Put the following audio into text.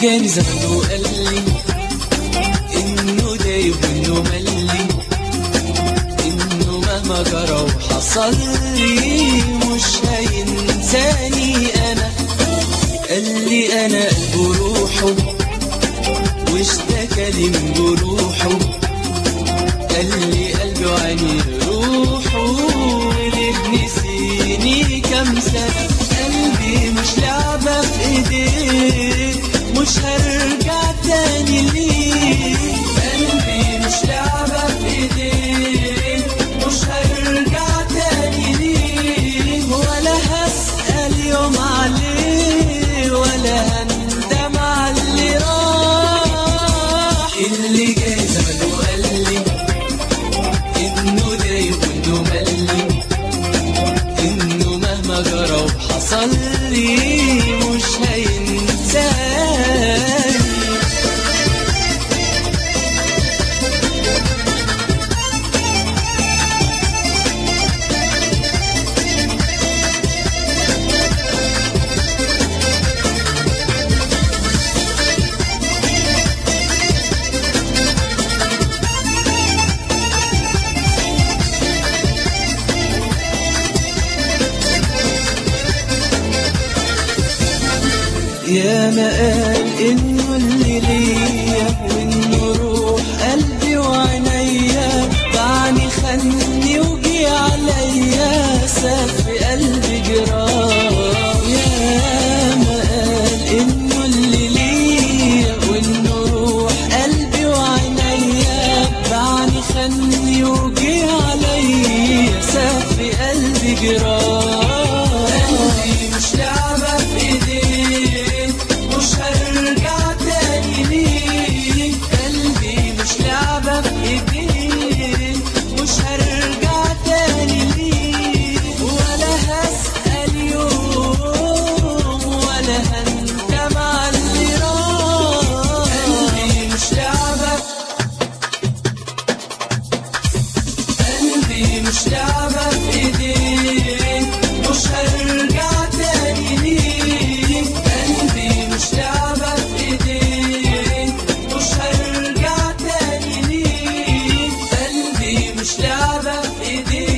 جاني زمان وقال لي انه دايب وانه ملي انه مهما جرى وحصل لي مش هينساني انا قال لي انا قلبه روحه واشتكى لي من جروحه قال لي قلبي وعيني روحه وليه نسيني كام سنة قلبي مش لعبة في ايديه مش هرجع تاني ليه قلبي مش لعبة في ايديه مش هرجع تاني ليه ولا هسأل يوم عليه ولا هندم على اللي راح اللي جاي زمان وقال لي انه دايب وانه ملي انه مهما جرى وحصل لي مش هينساني يا ما قال انه اللي ليا وانه روح قلبي وعينيا دعني خني وجي عليا ساب في قلبي جراح يا ما قال انه اللي ليا وانه روح قلبي وعينيا دعني خني وجي عليا ساب في قلبي جراح قلبي مش لعبة في ايديه مش هرجع تاني ليه قلبي مش لعبة في ايديه مش هرجع تاني ليه ولا هسأل يوم ولا هندم على اللي راح قلبي مش لعبة قلبي مش لعبة في ايديه مش هرجع تاني ليه قلبي مش لعبة في ايديه مش هرجع تاني ليه قلبي مش لعبة في ايديه